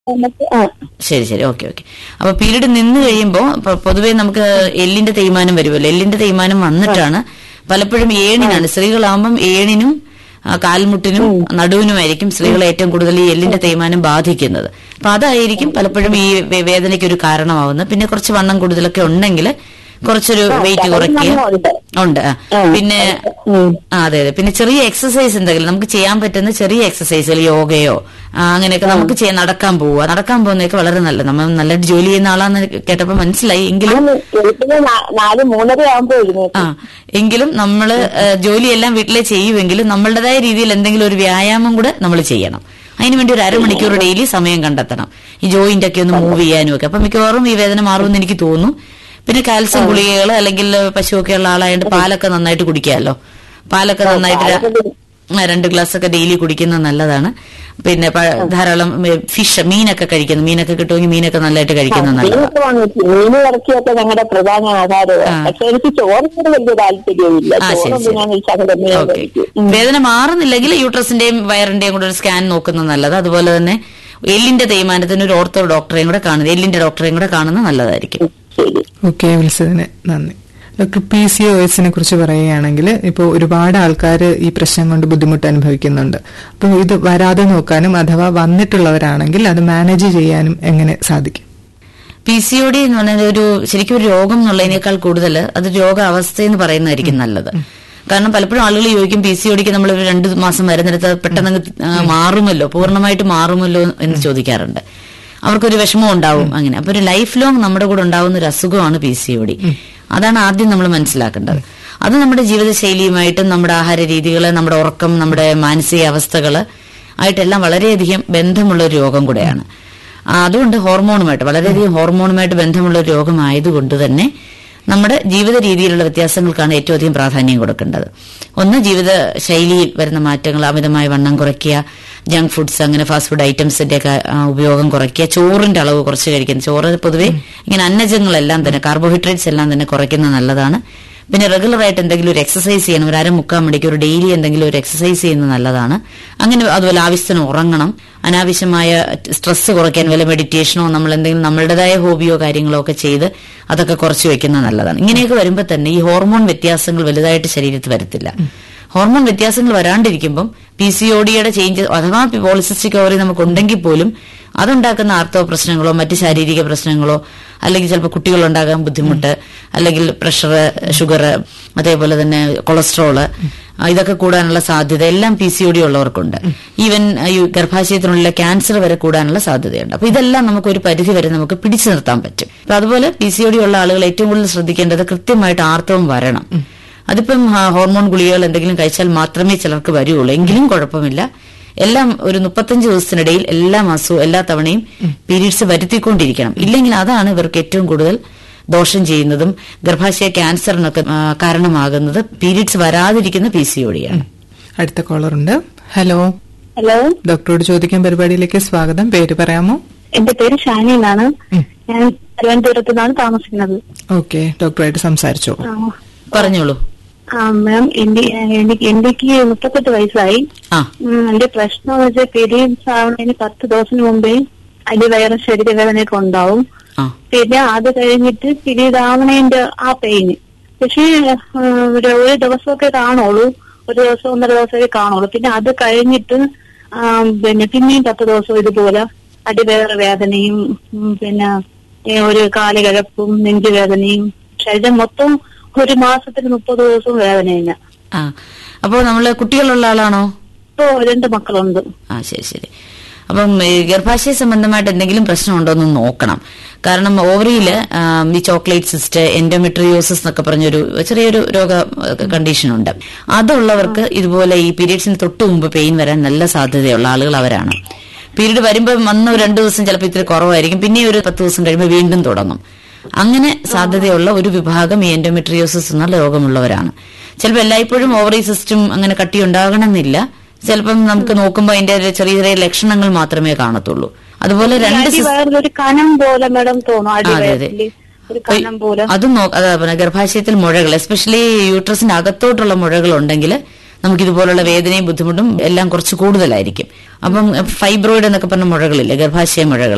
നമുക്ക് ആ ശരി ശരി ഓക്കെ ഓക്കെ അപ്പൊ പീരീഡ് നിന്ന് കഴിയുമ്പോൾ പൊതുവെ നമുക്ക് എല്ലിന്റെ തേയ്മാനം വരുമല്ലോ എല്ലിന്റെ തേയ്മാനം വന്നിട്ടാണ് പലപ്പോഴും ഏണിനാണ് സ്ത്രീകളാകുമ്പം ഏണിനും ആ, കാൽമുട്ടിനും നടുവിനുമായിരിക്കും സ്ത്രീകളെ ഏറ്റവും കൂടുതൽ ഈ എല്ലിന്റെ തേയ്മാനം ബാധിക്കുന്നത് അപ്പൊ അതായിരിക്കും പലപ്പോഴും ഈ വേ- വേദനയ്ക്ക് ഒരു കാരണമാവുന്നത് പിന്നെ കുറച്ച് വണ്ണം കൂടുതലൊക്കെ ഉണ്ടെങ്കിൽ കുറച്ചൊരു വെയിറ്റ് കുറയ്ക്കുക ഉണ്ട്. ഉണ്ട് ആ. ആ, പിന്നെ ഉം. ആ അതെ അതെ പിന്നെ ചെറിയ എക്സസൈസ് എന്തെങ്കിലും നമുക്ക് ചെയ്യാൻ പറ്റുന്ന ചെറിയ എക്സസൈസുകൾ യോഗയോ ആ, അങ്ങനെയൊക്കെ നമുക്ക് ചെയ്യാൻ നടക്കാൻ പോവുക നടക്കാൻ പോകുന്നതൊക്കെ വളരെ നല്ലത് നമ്മൾ നല്ലതായിട്ട് ജോലി ചെയ്യുന്ന ആളാന്ന് കേട്ടപ്പോ മനസ്സിലായി എങ്കിലും ഞാൻ വെളുപ്പിന് നാ- നാല് മൂന്നര ആകുമ്പോ എഴുന്നേറ്റ് ആ എങ്കിലും നമ്മള് ഏ, ജോലിയെല്ലാം വീട്ടിലെ ചെയ്യുമെങ്കിലും നമ്മളുടേതായ രീതിയിൽ എന്തെങ്കിലും ഒരു വ്യായാമം കൂടെ നമ്മൾ ചെയ്യണം അതിനുവേണ്ടി ഒരു അരമണിക്കൂർ ഡെയിലി സമയം കണ്ടെത്തണം ഈ ജോയിന്റ് ഒക്കെ ഒന്ന് മൂവ് ചെയ്യാനും ഒക്കെ അപ്പൊ മിക്കവാറും ഈ വേദന മാറുമെന്ന് എനിക്ക് തോന്നുന്നു പിന്നെ കാൽസ്യം ഗുളികകൾ അല്ലെങ്കിൽ പശുവൊക്കെ ഉള്ള ആളായതുകൊണ്ട് പാലൊക്കെ നന്നായിട്ട് കുടിക്കാമല്ലോ പാലൊക്കെ നന്നായിട്ട് ര- ആ, രണ്ട് ഗ്ലാസ് ഒക്കെ ഡെയിലി കുടിക്കുന്നത് നല്ലതാണ് പിന്നെ പ- ധാരാളം ഫിഷ് മീനൊക്കെ കഴിക്കുന്നു മീനൊക്കെ കിട്ടുമെങ്കിൽ മീനൊക്കെ നല്ലതായിട്ട് കഴിക്കുന്നത് നല്ലതാണ് മീനൊക്കെ വാങ്ങിച്ചു മീന് ഇറക്കിയൊക്കെ ഞങ്ങളുടെ പ്രധാന ആഹാരമാണ് പക്ഷെ എനിക്ക് ചോറിനോട് വലിയ താല്പര്യമില്ല ആ, ശരി, ചോറൊന്നും ശരി. ഞാൻ ശകലമേ ഓക്കെ കഴിക്കൂ. ഉം. വേദന മാറുന്നില്ലെങ്കിൽ യൂട്രസിന്റെയും വയറിന്റെയും കൂടെ ഒരു സ്കാൻ നോക്കുന്നത് നല്ലത് അതുപോലെ തന്നെ എല്ലിന്റെ തേയ്മാനത്തിന് ഒരു ഓർത്തോ ഡോക്ടറെയും കൂടെ കാണുന്നത് എല്ലിന്റെ ഡോക്ടറെയും കൂടെ കാണുന്നത് നല്ലതായിരിക്കും ശരി ഓക്കെ വിളിച്ചതിന് നന്ദി ഡോക്ടർ പി സി ഒ എസിനെ കുറിച്ച് പറയുകയാണെങ്കിൽ ഇപ്പോൾ ഒരുപാട് ആൾക്കാർ ഈ പ്രശ്നം കൊണ്ട് ബുദ്ധിമുട്ട് അനുഭവിക്കുന്നുണ്ട് അപ്പോൾ ഇത് വരാതെ നോക്കാനും അഥവാ വന്നിട്ടുള്ളവരാണെങ്കിൽ അത് മാനേജ് ചെയ്യാനും എങ്ങനെ സാധിക്കും പി സി ഒ ഡി എന്ന് പറയുന്നത് ഒരു ശരിക്കും ഒരു രോഗം എന്നുള്ളതിനേക്കാൾ കൂടുതൽ അത് രോഗാവസ്ഥ എന്ന് പറയുന്നതായിരിക്കും നല്ലത് കാരണം പലപ്പോഴും ആളുകൾ ചോദിക്കും പി സി ഒ ഡിക്ക് നമ്മൾ ഒരു രണ്ട് മാസം മരുന്നെടുത്ത് പെട്ടെന്ന് അങ്ങ് ആ, മാറുമല്ലോ പൂർണ്ണമായിട്ട് മാറുമല്ലോ എന്ന് ചോദിക്കാറുണ്ട് അവർക്കൊരു വിഷമം ഉണ്ടാവും അങ്ങനെ അപ്പൊ ഒരു ലൈഫ് ലോങ് നമ്മുടെ കൂടെ ഉണ്ടാവുന്ന ഒരു അസുഖമാണ് പി സി ഒ ഡി അതാണ് ആദ്യം നമ്മൾ മനസ്സിലാക്കേണ്ടത് അത് നമ്മുടെ ജീവിതശൈലിയുമായിട്ടും നമ്മുടെ ആഹാര രീതികൾ നമ്മുടെ ഉറക്കം നമ്മുടെ മാനസികാവസ്ഥകള് ആയിട്ടെല്ലാം വളരെയധികം ബന്ധമുള്ള ഒരു രോഗം കൂടെയാണ് ആ, അതുകൊണ്ട് ഹോർമോണുമായിട്ട് വളരെയധികം ഹോർമോണുമായിട്ട് ബന്ധമുള്ള ഒരു രോഗമായതുകൊണ്ട് തന്നെ നമ്മുടെ ജീവിത രീതിയിലുള്ള വ്യത്യാസങ്ങൾക്കാണ് ഏറ്റവും അധികം പ്രാധാന്യം കൊടുക്കേണ്ടത് ഒന്ന് ജീവിത ശൈലിയിൽ വരുന്ന മാറ്റങ്ങൾ അമിതമായ വണ്ണം കുറയ്ക്കുക ജങ്ക് ഫുഡ്സ് അങ്ങനെ ഫാസ്റ്റ് ഫുഡ് ഐറ്റംസിന്റെ ഒക്കെ ആ, ഉപയോഗം കുറയ്ക്കുക ചോറിന്റെ അളവ് കുറച്ച് കഴിക്കുന്നത് ചോറ് പൊതുവെ ഇങ്ങനെ അന്നജങ്ങളെല്ലാം തന്നെ കാർബോഹൈഡ്രേറ്റ്സ് എല്ലാം തന്നെ കുറയ്ക്കുന്നത് നല്ലതാണ് പിന്നെ റെഗുലർ ആയിട്ട് എന്തെങ്കിലും ഒരു എക്സസൈസ് ചെയ്യണം ഒരു അരമുക്കാൽ മണിക്കൂർ ഡെയിലി എന്തെങ്കിലും ഒരു എക്സസൈസ് ചെയ്യുന്നത് നല്ലതാണ് അങ്ങനെ അതുപോലെ ആവശ്യത്തിന് ഉറങ്ങണം അനാവശ്യമായ സ്ട്രെസ് കുറയ്ക്കാൻ വല്ല മെഡിറ്റേഷനോ നമ്മൾ എന്തെങ്കിലും നമ്മളുടേതായ ഹോബിയോ കാര്യങ്ങളോ ഒക്കെ ചെയ്ത് അതൊക്കെ കുറച്ച് വെക്കുന്നത് നല്ലതാണ് ഇങ്ങനെയൊക്കെ വരുമ്പോൾ തന്നെ ഈ ഹോർമോൺ വ്യത്യാസങ്ങൾ വലുതായിട്ട് ശരീരത്തിൽ വരത്തില്ല ഹോർമോൺ വ്യത്യാസങ്ങൾ വരാണ്ടിരിക്കുമ്പം പി സി ഒ ഡിയുടെ ചേഞ്ച് അഥവാ പോളിസിസ്റ്റിക് ഓവറി നമുക്കുണ്ടെങ്കിൽ പോലും അതുണ്ടാക്കുന്ന ആർത്തവ പ്രശ്നങ്ങളോ മറ്റ് ശാരീരിക പ്രശ്നങ്ങളോ അല്ലെങ്കിൽ ചിലപ്പോൾ കുട്ടികളുണ്ടാകാൻ ബുദ്ധിമുട്ട് അല്ലെങ്കിൽ പ്രഷർ ഷുഗർ അതേപോലെ തന്നെ കൊളസ്ട്രോള് ആ, ഇതൊക്കെ കൂടാനുള്ള സാധ്യത എല്ലാം പി സി ഒ ഡി ഉള്ളവർക്കുണ്ട് ഈവൻ ഈ ഗർഭാശയത്തിനുള്ള ക്യാൻസർ വരെ കൂടാനുള്ള സാധ്യതയുണ്ട് അപ്പൊ ഇതെല്ലാം നമുക്ക് ഒരു പരിധി വരെ നമുക്ക് പിടിച്ചു നിർത്താൻ പറ്റും അപ്പൊ അതുപോലെ പി സി ഒ ഡി ഉള്ള ആളുകൾ ഏറ്റവും കൂടുതൽ ശ്രദ്ധിക്കേണ്ടത് കൃത്യമായിട്ട് ആർത്തവം വരണം അതിപ്പം ആ, ഹോർമോൺ ഗുളികകൾ എന്തെങ്കിലും കഴിച്ചാൽ മാത്രമേ ചിലർക്ക് വരുള്ളൂ എങ്കിലും കുഴപ്പമില്ല എല്ലാം ഒരു മുപ്പത്തഞ്ച് ദിവസത്തിനിടയിൽ എല്ലാ മാസവും എല്ലാ തവണയും പീരീഡ്സ് വരുത്തിക്കൊണ്ടിരിക്കണം ഇല്ലെങ്കിൽ അതാണ് ഇവർക്ക് ഏറ്റവും കൂടുതൽ ദോഷം ചെയ്യുന്നതും ഗർഭാശയ ക്യാൻസറിനൊക്കെ ആ, കാരണമാകുന്നത് പീരീഡ്സ് വരാതിരിക്കുന്ന പി സി ഒടിയാണ് അടുത്ത കോളർ ഉണ്ട് ഹലോ ഹലോ ഡോക്ടറോട് ചോദിക്കാൻ പരിപാടിയിലേക്ക് സ്വാഗതം പേര് പറയാമോ എന്റെ പേര് ഷാനി എന്നാണ് ഉം. ഞാൻ തിരുവനന്തപുരത്ത് നിന്നാണ് താമസിക്കുന്നത് ഓക്കെ ഡോക്ടറായിട്ട് സംസാരിച്ചോ ആ, പറഞ്ഞോളൂ ആ മാം എന്റെ എനിക്ക് എനിക്ക് മുപ്പത്തെട്ട് വയസ്സായി ആ ഉം, എന്റെ പ്രശ്നം എന്ന് വെച്ചാൽ പീരീഡ്സ് ആവുന്നതിന് പത്ത് ദിവസത്തിന് മുമ്പേ അടിവയറ് ശരീരവേദനയൊക്കെ ഉണ്ടാവും ആ പിന്നെ അത് കഴിഞ്ഞിട്ട് പീരീഡ് ആവണേന്റെ ആ പെയിന് പക്ഷേ ആ, ഒരു ഒരു ദിവസമൊക്കെ കാണുള്ളൂ ഒരു ദിവസം ഒന്നര ദിവസമൊക്കെ കാണുള്ളൂ പിന്നെ അത് കഴിഞ്ഞിട്ട് ആ, പിന്നെ പിന്നെയും പത്ത് ദിവസം ഇതുപോലെ അടിവേറെ വേദനയും ഉം, പിന്നെ ഏ, ഒരു കാലുകഴപ്പും നെഞ്ചുവേദനയും ശരീരം മൊത്തം ഒരു മാസത്തിന് മുപ്പത് ദിവസവും വേദന തന്നെ ആ അപ്പോ നമ്മള് കുട്ടികളുള്ള ആളാണോ ഇപ്പോ രണ്ട് മക്കളുണ്ട് ആ ശരി ശരി അപ്പം ഈ ഗർഭാശയ സംബന്ധമായിട്ട് എന്തെങ്കിലും പ്രശ്നമുണ്ടോ എന്ന് നോക്കണം കാരണം ഓവറിയില് ഈ ചോക്ലേറ്റ് സിസ്റ്റ് എൻഡോമെട്രിയോസിസ് എന്നൊക്കെ പറഞ്ഞൊരു ചെറിയൊരു രോഗ കണ്ടീഷൻ ഉണ്ട് അതുള്ളവർക്ക് ഇതുപോലെ ഈ പീരീഡ്സിന് തൊട്ട് മുമ്പ് പെയിൻ വരാൻ നല്ല സാധ്യതയുള്ള ആളുകൾ അവരാണ് പീരീഡ് വരുമ്പോൾ വന്ന ഒരു രണ്ടു ദിവസം ചിലപ്പോൾ ഇത്തിരി കുറവായിരിക്കും പിന്നെ ഒരു പത്ത് ദിവസം കഴിയുമ്പോൾ വീണ്ടും തുടങ്ങും അങ്ങനെ സാധ്യതയുള്ള ഒരു വിഭാഗം ഈ എൻഡോമെട്രിയോസിസ് എന്ന രോഗമുള്ളവരാണ് ചിലപ്പോൾ എല്ലായ്പ്പോഴും ഓവറി സിസ്റ്റം അങ്ങനെ കട്ടി ഉണ്ടാകണമെന്നില്ല ചിലപ്പം നമുക്ക് നോക്കുമ്പോൾ അതിന്റെ ഒരു ചെറിയ ചെറിയ ലക്ഷണങ്ങൾ മാത്രമേ കാണത്തുള്ളൂ അതുപോലെ രണ്ട് സിസ്- അടിവയറിൽ ഒരു കനം പോലെ മാഡം തോന്നും അതെ അതെ അടിവയറിൽ ഒരു കനം പോലെ അതും നോ- അതാ പറഞ്ഞ ഗർഭാശയത്തിൽ മുഴകൾ എസ്പെഷ്യലി യൂട്രസിന്റെ അകത്തോട്ടുള്ള മുഴകൾ ഉണ്ടെങ്കിൽ നമുക്ക് ഇതുപോലുള്ള വേദനയും ബുദ്ധിമുട്ടും എല്ലാം കുറച്ച് കൂടുതലായിരിക്കും അപ്പം ഫൈബ്രോയിഡ് എന്നൊക്കെ പറഞ്ഞ മുഴകളില്ലേ ഗർഭാശയ മുഴകൾ